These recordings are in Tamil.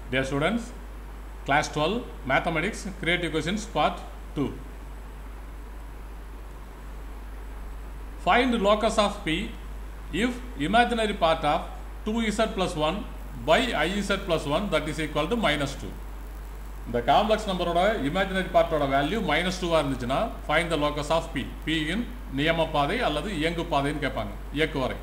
Dear students, class 12 mathematics creative questions part 2. Find the locus of P if imaginary part of 2z plus 1 by iz plus 1 that is equal to minus 2. இந்த காம்ப்ளெக்ஸ் நம்பரோட இமேஜினரி பார்ட்டோட வேல்யூ மைனஸ் டூவாக இருந்துச்சுன்னா find the locus of P பியின் நியம பாதை அல்லது இயங்கு பாதைன்னு கேட்பாங்க இயக்கு வரை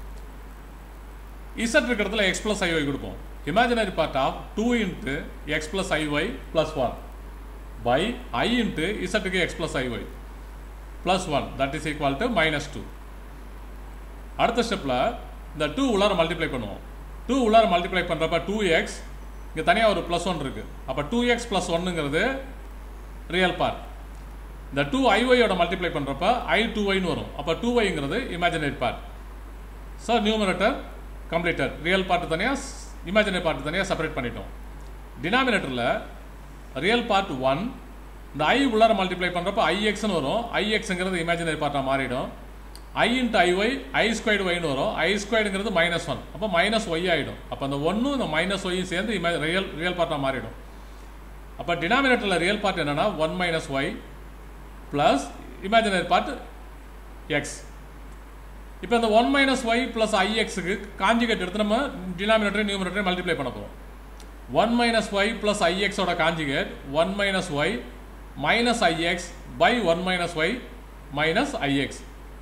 இசட் இருக்கிறதுல எக்ஸ் ப்ளஸ் ஐஒய் கொடுப்போம் imaginary part of two into X plus I Y plus one by I into இசட்டுக்கு X plus I Y plus one that is equal to minus two அடுத்த ஸ்டெப்பில் இந்த டூ உள்ளார மல்டிப்ளை பண்ணுவோம் டூ உள்ளார மல்டிப்ளை பண்ணுறப்ப டூ எக்ஸ் இங்கே தனியாக ஒரு ப்ளஸ் ஒன் இருக்குது அப்போ டூ எக்ஸ் ப்ளஸ் ஒன்னுங்கிறது ரியல் பார்ட் இந்த டூ ஐஒயோட மல்டிப்ளை பண்ணுறப்ப ஐ டூ ஒய்னு வரும் அப்போ டூ ஒய்ங்கிறது imaginary part so numerator completed real part தனியாக இமேஜினரி பார்ட் தனியாக செப்பரேட் பண்ணிட்டோம் டினாமினேட்டரில் ரியல் பார்ட் ஒன் இந்த ஐ உள்ளார மல்டிப்ளை பண்ணுறப்ப ஐஎக்ஸ்னு வரும் ஐஎக்ஸுங்கிறது இமேஜினரி பார்ட்டாக மாறிடும் ஐ இன்ட்டு ஐஒய் ஐ ஸ்கொயர்டு ஒய்னு வரும் ஐ ஸ்கொயர்டுங்கிறது மைனஸ் ஒன் அப்போ மைனஸ் ஒய் ஆகிடும் அப்போ அந்த ஒன்றும் இந்த மைனஸ் ஒய்யும் சேர்ந்து இமே ரியல் ரியல் பார்ட்டாக மாறிடும் அப்போ டினாமினேட்டரில் ரியல் பார்ட் என்னென்னா one minus Y plus imaginary part X இப்போ இந்த ஒன் மைனஸ் ஒய் ப்ளஸ் ஐஎக்ஸுக்கு காஞ்சிகேட் எடுத்து நம்ம டினாமினேட்டர் நியூமினேட்டர் மல்டிப்ளை பண்ண போகிறோம் ஒன் மைனஸ் ஒய் ப்ளஸ் ஐஎக்ஸோட conjugate one minus Y minus I X by one minus Y minus I X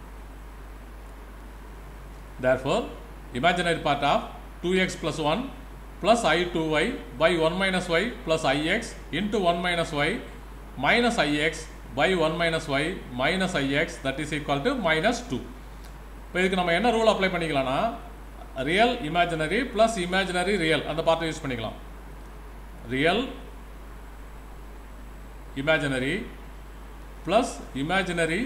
Therefore, imaginary part of 2x plus 1 plus i2y by 1 minus y plus ix into 1 minus y minus ix by 1 minus y minus ix that is equal to minus 2. இப்போ இதுக்கு நம்ம என்ன ரூல் அப்ளை பண்ணிக்கலாம்னா real imaginary plus imaginary real அந்த பார்ட்டை யூஸ் பண்ணிக்கலாம் real imaginary plus imaginary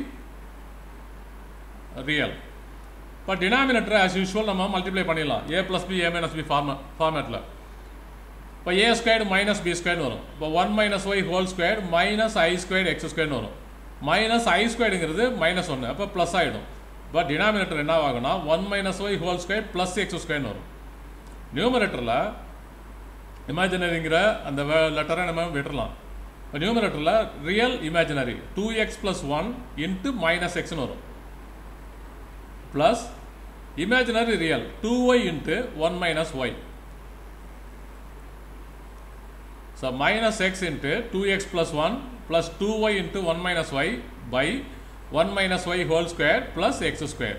real இப்போ டினாமினேட்டர் ஆஸ் யூஷுவல் நம்ம மல்டிப்ளை பண்ணிடலாம் A plus B A minus B form ஃபார்மேட்டில் இப்போ ஏ ஸ்கொயர்டு மைனஸ் பி ஸ்கொயர்னு வரும் இப்போ one minus Y whole square minus I squared X ஸ்கொயர்னு வரும் மைனஸ் ஐ ஸ்கொயர்டுங்கிறது மைனஸ் ஒன்று அப்போ ப்ளஸ் ஆகிடும் இப்போ டினாமினேட்டர் என்ன ஆகும்னா one minus Y whole square plus X ஸ்கொயர்னு வரும் நியூமரேட்டரில் இமேஜினரிங்கிற அந்த லெட்டரை நம்ம விட்டுறலாம் இப்போ நியூமரேட்டரில் real imaginary two X plus one into minus எக்ஸ்னு வரும் plus imaginary real 2y into 1 minus y. So minus x into 2x plus 1 plus 2y into 1 minus y by 1 minus y whole square plus x square.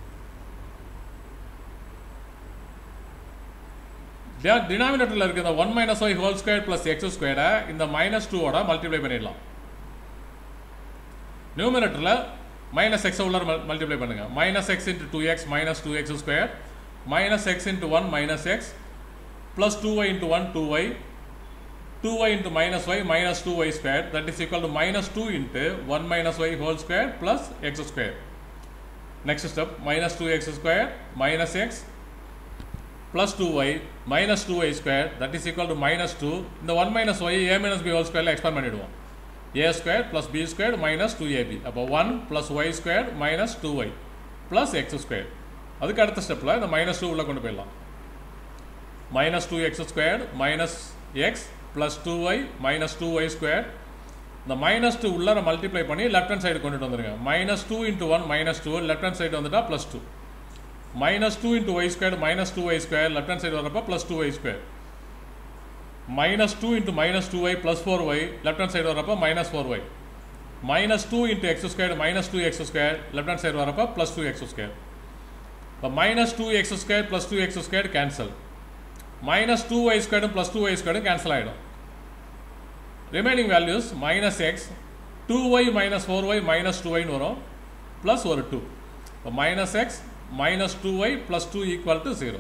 டினாமினேட்டரில் இருக்க இந்த one minus Y whole square plus x ஸ்கொயரை இந்த மைனஸ் டூவோட மல்டிப்ளை பண்ணிடலாம் நியூமினேட்டரில் மைனஸ் எக்ஸ் உள்ள மல்டிப்ளை பண்ணுங்க minus x into two x minus two x square minus x into one minus x plus two y into one two y two y into minus Y minus two y square that is equal to minus two into one minus Y whole square plus x square next step minus two x square minus x plus two y minus two y square that is equal to minus two இந்த one minus y a minus b whole ஸ்கொயரில் எக்ஸ்பேண்ட் பண்ணிவிடுவோம் a square plus b squared minus 2ab அப்போ 1 plus y squared minus 2y plus x squared அதுக்கு அடுத்த ஸ்டெப்பில் இந்த மைனஸ் டூ உள்ளே கொண்டு போயிடலாம் minus two x squared minus x plus two y minus two y square இந்த மைனஸ் டூ உள்ளார மல்டிப்ளை பண்ணி லெஃப்ட் ஹேண்ட் சைடு கொண்டுட்டு வந்துருங்க minus two into one minus two left hand side வந்துட்டா plus two minus two into y square minus two y square left hand side வரப்போ plus two y square minus 2 into minus 2y plus 4y left hand side வரப்ப minus 4y minus 2 into x squared minus 2x squared left hand side வரப்ப plus 2x squared இப்போ minus 2x squared plus 2x squared cancel minus 2y squared plus 2y squared cancel ஆகிடும் remaining values minus x 2y minus 4y minus 2y வரும் plus ஒரு 2 இப்போ minus x minus 2y plus 2 equal to 0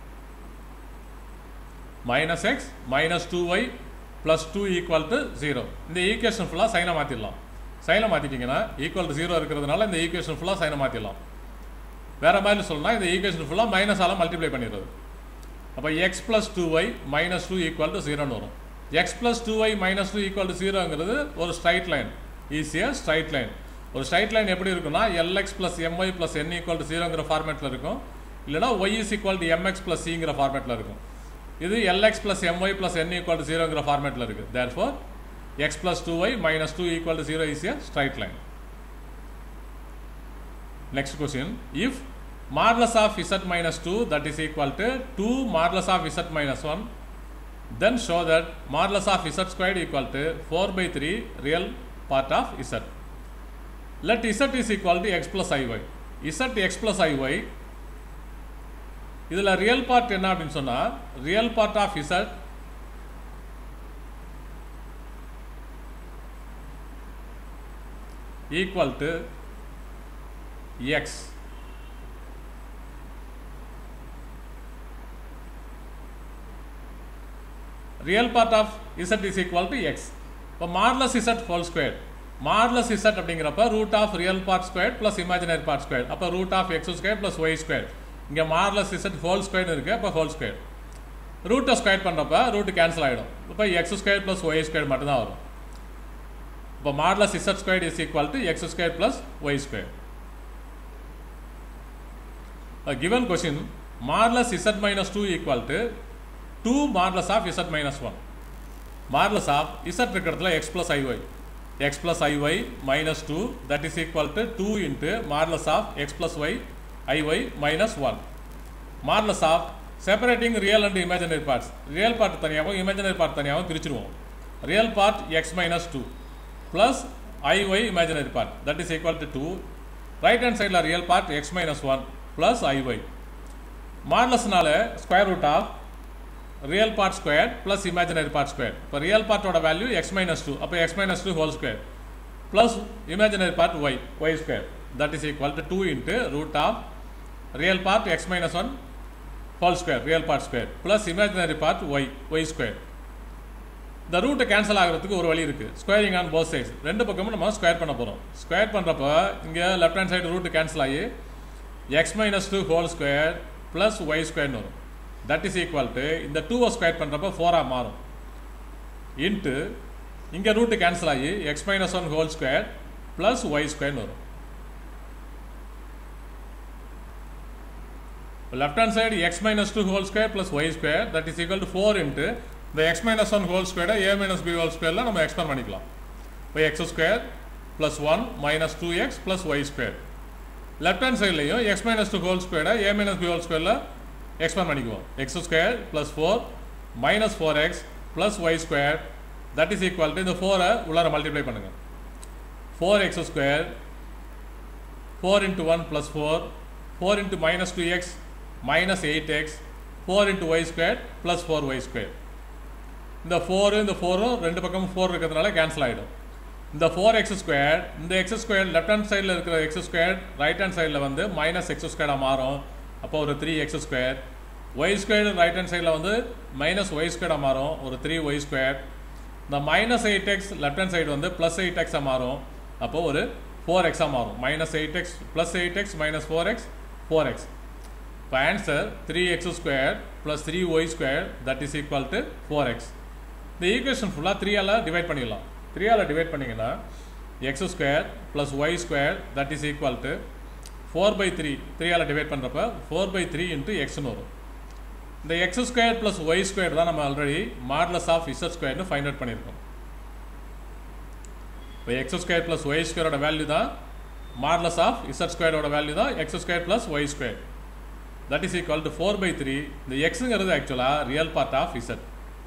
minus x minus two y plus two equal to zero இந்த ஈக்குவேஷன் ஃபுல்லாக சைனை மாற்றிடலாம் சைனை மாற்றிட்டிங்கன்னா ஈக்குவல் டு ஜீரோ இருக்கிறதுனால இந்த ஈக்குவேஷன் ஃபுல்லாக சைனை மாற்றிடலாம் வேறு மாதிரி சொல்லலாம் இந்த ஈக்குவேஷன் ஃபுல்லாக மைனஸால் மல்டிப்ளை பண்ணிடுறது அப்போ x plus two y minus two equal to ஜீரோன்னு வரும் x plus two y minus two equal to ஜீரோங்கிறது ஒரு ஸ்ட்ரைட் லைன் ஈஸியாக ஸ்ட்ரைட் லைன் ஒரு ஸ்ட்ரைட் லைன் எப்படி இருக்குன்னா l x plus m y plus n equal to ஜீரோங்கிற ஃபார்மேட்டில் இருக்கும் இல்லைனா y is equal to m x plus சிங்கிற ஃபார்மேட்டில் இருக்கும் இது l x plus m y plus n equal to ஜீரோங்கிற ஃபார்மேட்டில் இருக்குது therefore x plus two y minus two equal to zero is a straight line Next question. If modulus of z minus 2 that is equal to 2 modulus of z minus 1 then show that modulus of z squared equal to 4 by 3 real part of z. Let z is equal to x plus iy. z x plus iy இதில் ரியல் பார்ட் என்ன அப்படின்னு சொன்னால் real part of z equal to x real part of z is equal to x இப்போ modulus z whole square modulus z அப்படிங்கிறப்ப root of real part square plus imaginary part square அப்போ root of x square plus y square இங்கே மார்லஸ் இசட் ஹோல் ஸ்கொயர் இருக்குது அப்போ ஹோல் ஸ்கொயர் ரூட்டை ஸ்கொயர் பண்ணுறப்ப ரூட்டு கேன்சல் ஆகிடும் இப்போ x square plus y square மட்டும்தான் வரும் இப்போ modulus z square is equal to x square plus y square A given question modulus z minus 2 equal to 2 modulus of z minus 1. Modulus of z இருக்கிறதுல x plus iy. x plus iy minus 2 that is equal to 2 into modulus of x plus y iy minus 1. Modulus of separating real and imaginary parts. real part தனியாகவும் imaginary part தனியாகவும் பிரிச்சிருவோம். real part x minus 2 plus iy imaginary part that is equal to 2. right hand sideல real part x minus 1 plus iy. மாடலஸ்னால square root of real part square plus imaginary part square இப்போ ரியல் பார்ட்டோட வேல்யூ எக்ஸ் மைனஸ் டூ அப்போ x minus two whole square plus imaginary part y y square that is equal to two into root of real part x minus one whole square real part square plus imaginary part y y square இந்த ரூட்டை கேன்சல் ஆகிறதுக்கு ஒரு வழி இருக்குது ஸ்கொயரிங் ஆன் போத் சைட்ஸ் ரெண்டு பக்கமும் நம்ம ஸ்கொயர் பண்ண போகிறோம் ஸ்கொயர் பண்ணுறப்ப இங்கே left hand side root cancel ஆகி x minus two whole square plus y ஸ்கொயர்னு வரும் தட் இஸ் ஈக்குவல் டு இந்த டூவை ஸ்கொயர் பண்ணுறப்ப ஃபோராக மாறும் இன்ட்டு இங்கே ரூட்டு கேன்சல் ஆகி x minus one whole square plus y ஸ்கொயர்னு வரும் left hand side x minus two whole square plus y square that is equal to four into இந்த எக்ஸ் மைனஸ் ஒன் ஹோல் ஸ்கொயரை ஏ மைனஸ் பி ஹோல் ஸ்கொயரில் நம்ம எக்ஸ்பேண்ட் பண்ணிக்கலாம் இப்போ x square plus one minus two X plus y square left hand சைட்லையும் எக்ஸ் மைனஸ் டூ ஹோல் ஸ்கொயரை ஏ மைனஸ் பி ஹோல் ஸ்கொயரில் எக்ஸ்பேண்ட் பண்ணிக்குவோம் x square plus four minus four x plus y square that is equal to இந்த ஃபோரை உள்ளார மல்டிப்ளை பண்ணுங்கள் four x square four into one plus four four into minus two x minus eight x four into y square plus four y square இந்த ஃபோரு இந்த ஃபோரும் ரெண்டு பக்கமும் ஃபோர் இருக்கிறதுனால கேன்சல் ஆகிடும் இந்த ஃபோர் எக்ஸ் ஸ்கொயர் இந்த எக்ஸ் ஸ்கொயர் லெஃப்ட் ஹேண்ட் சைடில் இருக்கிற எக்ஸ் ஸ்கொயர் ரைட் ஹேண்ட் சைடில் வந்து மைனஸ் எக்ஸ் ஸ்கொயராக மாறும் அப்போ ஒரு three x square y square right hand சைடில் வந்து மைனஸ் ஒய் ஸ்கொயராக மாறும் ஒரு த்ரீ ஒய் ஸ்கொயர் இந்த minus eight x left hand side வந்து ப்ளஸ் எயிட் எக்ஸாக மாறும் அப்போ ஒரு ஃபோர் எக்ஸாக மாறும் minus eight x plus eight x minus four x four x இப்போ answer three x square plus three y square that is equal to four x இந்த ஈக்குவேஷன் ஃபுல்லாக த்ரீயால் டிவைட் பண்ணிடலாம் த்ரீயால் டிவைட் பண்ணிங்கன்னா x square plus y square that is equal to four by three த்ரீயால் டிவைட் பண்ணுறப்ப ஃபோர் பை த்ரீ இன்ட்டு எக்ஸ்னு வரும் இந்த x square plus y square தான் நம்ம ஆல்ரெடி மாடலஸ் ஆஃப் இசட் ஸ்கொயர்னு ஃபைண்ட் அவுட் பண்ணியிருக்கோம் இப்போ எக்ஸ் ஸ்கொயர் ப்ளஸ் ஒய் ஸ்கொயரோட வேல்யூ தான் மாடலஸ் ஆஃப் இசட் ஸ்கொயரோட வேல்யூ தான் x square plus y square that is equal to four by three இந்த எக்ஸுங்கிறது ஆக்சுவலாக real part of z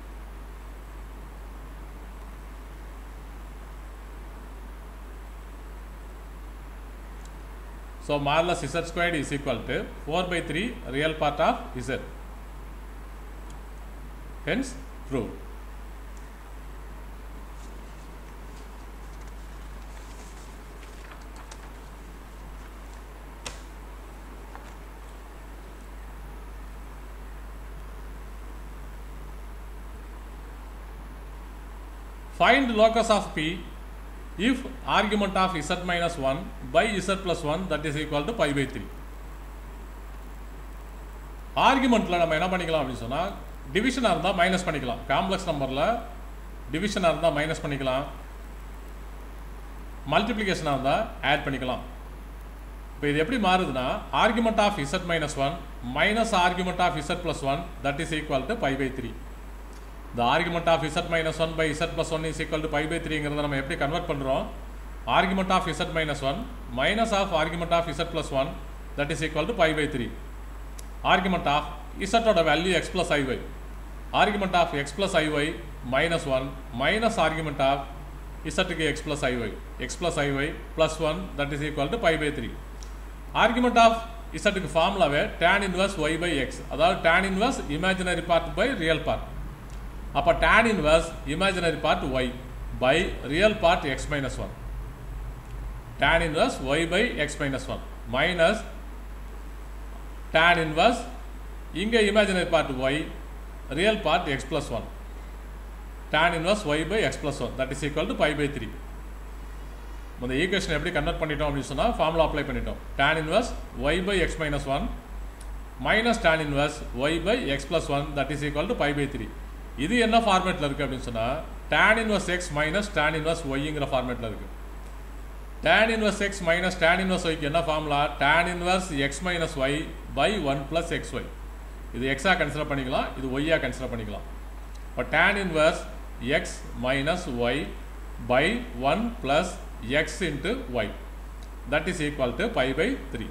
So modulus z squared is equal to 4 by 3 real part of z. Hence proved. Find locus of P if argument of z minus 1 by z plus 1 that is equal to pi by 3 ஆர்குமெண்ட்டில் நம்ம என்ன பண்ணிக்கலாம் அப்படின்னு சொன்னால் டிவிஷனாக இருந்தால் மைனஸ் பண்ணிக்கலாம் காம்ப்ளெக்ஸ் நம்பரில் டிவிஷனாக இருந்தால் மைனஸ் பண்ணிக்கலாம் மல்டிப்ளிகேஷனாக இருந்தால் ஆட் பண்ணிக்கலாம் இப்போ இது எப்படி மாறுதுன்னா argument of z minus one minus argument of z plus one that is equal to pi by three the argument of z minus 1 by z plus 1 is equal to pi by 3ங்கிறத நம்ம எப்படி கன்வெர்ட் பண்ணுறோம் argument of z minus 1 minus of argument of z plus 1 that is equal to pi by 3 argument of z ஓட value x plus iy argument of x plus iy minus 1 minus argument of z க்கு x plus iy x plus iy plus 1 that is equal to pi by 3 argument of z க்கு ஃபார்முலாவே tan inverse y by x அதாவது tan inverse imaginary part by real part அப்போ tan inverse imaginary part y by real part x minus 1 tan inverse y by x minus 1 minus tan inverse இங்கே imaginary part y real part x plus 1 tan inverse y by x plus 1 that is equal to pi by 3 இந்த ஈக்குவேஷன் எப்படி கன்வெர்ட் பண்ணிட்டோம் அப்படின்னு சொன்னால் ஃபார்முலா அப்ளை பண்ணிட்டோம் tan inverse y by x minus 1 minus tan inverse y by x plus 1 that is equal to pi by 3 இது என்ன ஃபார்மேட்டில் இருக்குது அப்படின்னு சொன்னால் tan inverse x minus tan inverse yங்கிற ஃபார்மேட்டில் இருக்குது tan inverse x minus tan inverse yக்கு என்ன ஃபார்முலா tan inverse x மைனஸ் y by one plus x y இது எக்ஸாக கன்சிடர் பண்ணிக்கலாம் இது ஒய்யாக கன்சிடர் பண்ணிக்கலாம் இப்போ tan inverse x minus y by one plus x into y that is equal to pi by three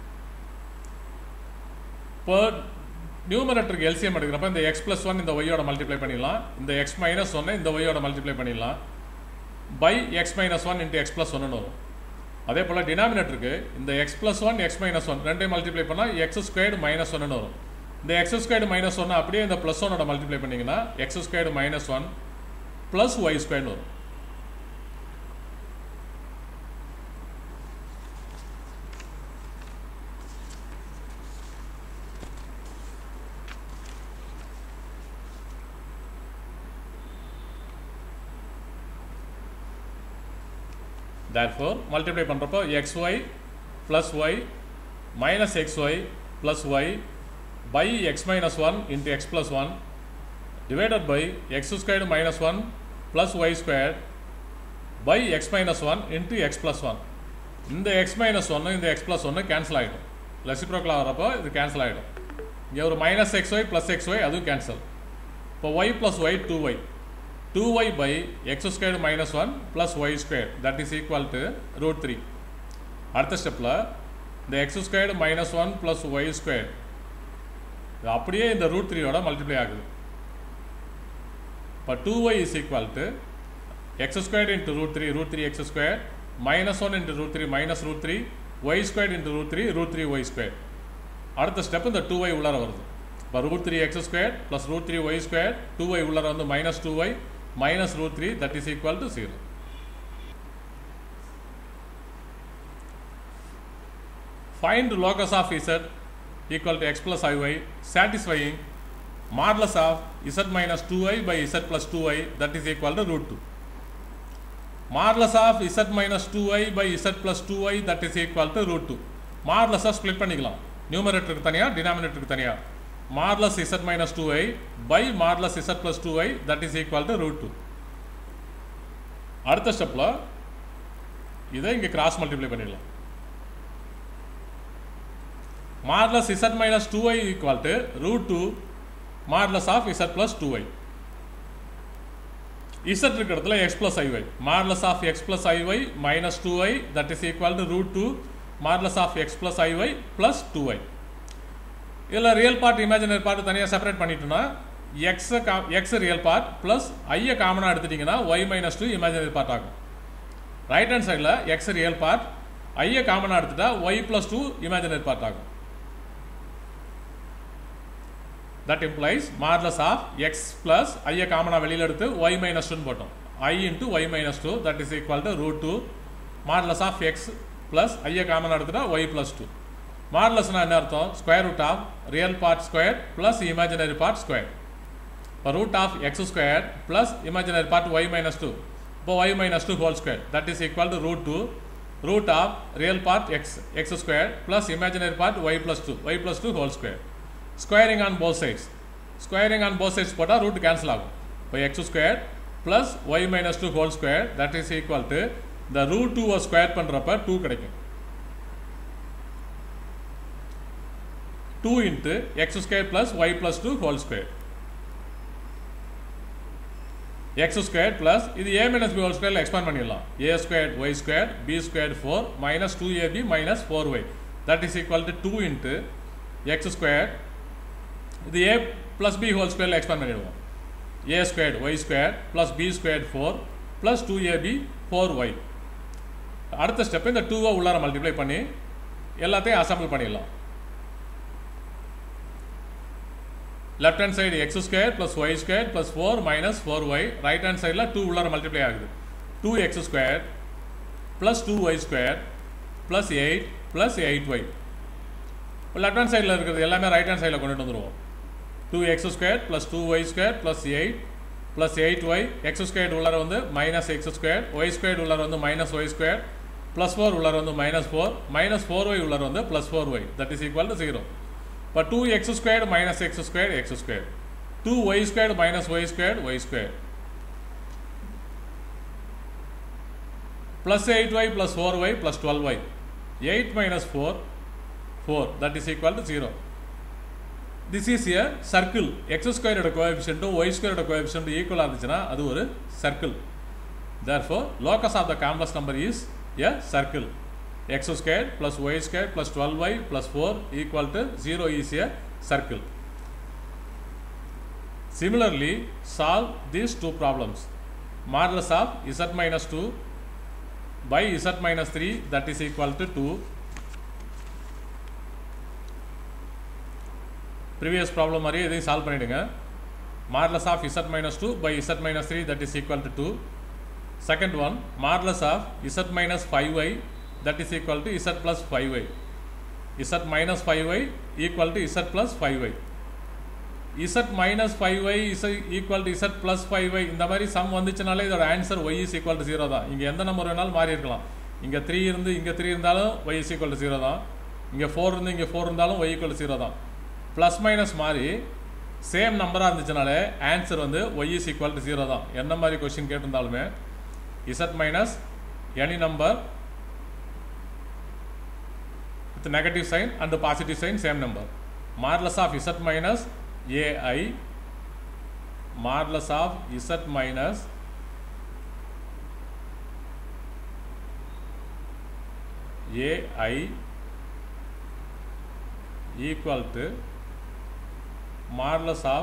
இப்போ நியூமரேட்டருக்கு எல்சிஎம் எடுக்கிறப்ப இந்த எக்ஸ் ப்ளஸ் ஒன் இந்த ஒய்யோட மல்டிப்ளை பண்ணிடலாம் இந்த எக்ஸ் மைனஸ் ஒன்னை இந்த ஒய்யோட மல்டிப்ளை பண்ணிடலாம் by x minus one into X plus ஒன்னு வரும் அதே போல் டினாமினேட்டருக்கு இந்த x plus one x minus one ரெண்டையும் மல்டிப்ளை பண்ணால் எக்ஸ் ஸ்கொயர்டு மைனஸ் ஒன்னு வரும் இந்த எக்ஸ் ஸ்கொயர்டு மைனஸ் ஒன்று அப்படியே இந்த ப்ளஸ் ஒன்னோட மல்டிப்ளை பண்ணிங்கன்னா x squared minus one plus y ஸ்கொயர்னு வரும் therefore multiply பண்ணுறப்போ xy plus y minus xy plus y by x minus 1 into x plus 1 divided by x squared minus 1 plus y squared by x minus 1 into x plus 1 இந்த x minus 1 இந்த x plus 1 கேன்சல் ஆகிடும் ரெசிப்ரோக்கல் ஆகிறப்போ இது கேன்சல் ஆகிடும் இங்கே ஒரு minus x y plus x y அதுவும் கேன்சல் இப்போ y plus y two y 2y by x squared minus 1 plus y squared that is equal to root 3 அடுத்த ஸ்டெப்பில் இந்த x squared minus 1 plus y squared இது அப்படியே இந்த ரூட் த்ரீயோட மல்டிப்ளை ஆகுது இப்போ two y is equal to x squared into root three root three x square minus one into root three minus root three y squared into root three root three y square அடுத்த ஸ்டெப் இந்த டூ ஒய் உள்ளார வருது இப்போ root three x square plus root three y square two y உள்ளார வந்து minus two y minus root 3 that is equal to 0. Find locus of z equal to x plus iy satisfying modulus of z minus 2i by z plus 2i that is equal to root 2. Modulus of z minus 2i by z plus 2i that is equal to root 2. Modulus split பண்ணிக்கலாம் நியூமரேட்டருக்கு தனியாக டினாமினேட்டருக்கு தனியாக modulus z minus 2i by modulus z plus 2i that is equal to root 2 அடுத்த ஸ்டெப்பில் இதை இங்கே கிராஸ் மல்டிப்ளை பண்ணிடலாம் modulus z minus 2i equal to root 2 modulus of z plus 2i z இருக்கிற இடத்துல x plus iy modulus of x plus iy minus 2i that is equal to root 2 modulus of x plus iy plus 2i இதில் ரியல் பார்ட் இமேஜினரி பார்ட் தனியாக செப்பரேட் பண்ணிட்டோம்னா எக்ஸை கா எக்ஸ் ரியல் பார்ட் ப்ளஸ் ஐயை காமனாக எடுத்துட்டிங்கன்னா y minus two imaginary part ஆகும் ரைட் ஹேண்ட் சைடில் எக்ஸ் ரியல் பார்ட் ஐயை காமனாக எடுத்துட்டா y plus two imaginary part ஆகும் that implies modulus of x plus ஐயை காமனாக வெளியில் எடுத்து ஒய் மைனஸ் டூன்னு போட்டோம் i into y minus two that is equal to root two modulus of x plus ஐயை காமனாக எடுத்துட்டா ஒய் ப்ளஸ் டூ மாடலஸ்னா என்ன அர்த்தம் square root of real part square plus imaginary part square இப்போ root of x square plus imaginary part y minus two இப்போ y minus two whole square that is equal to root two root of real part x x square plus imaginary part y plus two y plus two whole square squaring on both sides squaring on both sides போட்டால் ரூட் கேன்சல் ஆகும் இப்போ x square plus y minus two whole square that is equal to இந்த ரூட் டூவை ஸ்கொயர் பண்ணுறப்ப டூ கிடைக்கும் two into x square plus y plus two whole square x square plus இது ஏ மைனஸ் பி ஹோல் ஸ்கொயரில் எக்ஸ்பேண்ட் பண்ணிடலாம் a square y square b square four minus two a b minus four y that is equal to two into x square இது ஏ ப்ளஸ் பி ஹோல் ஸ்கொயரில் எக்ஸ்பேண்ட் பண்ணிடுவோம் a square y square plus b square four plus two ab four y அடுத்த ஸ்டெப் இந்த டூவை உள்ளார மல்டிப்ளை பண்ணி எல்லாத்தையும் அசம்பிள் பண்ணிடலாம் left hand side x square plus y square plus four minus four y right hand சைடில் டூ உள்ளார மல்டிப்ளை ஆகுது two x square plus two y square plus eight plus eight y left hand சைடில் இருக்கிறது எல்லாமே ரைட் ஹேண்ட் சைடில் கொண்டுட்டு வந்துடுவோம் two x square plus two y square plus eight plus eight y x square உள்ளார வந்து minus x square y square உள்ளார வந்து minus y square plus four உள்ளார வந்து minus four minus four y உள்ளார வந்து plus four y that is equal to zero இப்போ two x square minus x square x square two y square minus y square y square plus 8y plus 4y plus 12y 8 minus 4 4 that is equal to 0 this is a circle x square ஓட coefficient y square ஓட coefficient equal இருந்துச்சுன்னா அது ஒரு circle therefore locus of the complex number is a circle x square plus y square plus 12y plus 4 equal to 0 is a circle similarly solve these two problems modulus of z minus 2 by z minus 3 that is equal to 2 previous problem மாதிரி இதையும் சால்வ் பண்ணிடுங்க modulus of z minus two by z minus three that is equal to two second one modulus of z minus five y that is equal to z plus five y z minus five y equal to z plus five y z minus five y is equal to z plus five y இந்த மாதிரி சம் வந்துச்சுனாலே இதோட answer y is equal to zero தான் இங்கே எந்த நம்பர் வேணாலும் மாறி இருக்கலாம் இங்கே த்ரீ இருந்து இங்கே த்ரீ இருந்தாலும் y is equal to zero தான் இங்கே ஃபோர் இருந்து இங்கே ஃபோர் இருந்தாலும் ஒய் ஈக்குவல் டு ஜீரோ தான் ப்ளஸ் மைனஸ் மாதிரி சேம் நம்பராக இருந்துச்சுனாலே ஆன்சர் வந்து y is equal to zero தான் என்ன மாதிரி கொஷின் கேட்டிருந்தாலுமே z minus any number with negative sign and positive sign same number modulus of z minus ai modulus of z minus ai equal to modulus of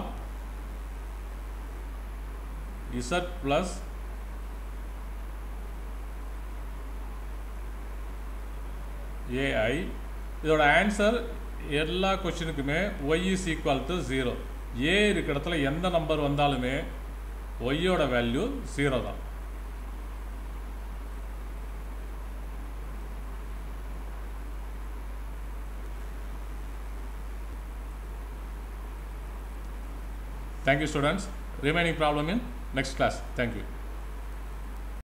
z plus ai இதோட ஆன்சர் எல்லா கொஷினுக்குமே y is equal to zero a இருக்கிற இடத்துல எந்த நம்பர் வந்தாலுமே ஒய்யோட வேல்யூ ஜீரோ தான் Thank you students. Remaining problem in next class. Thank you.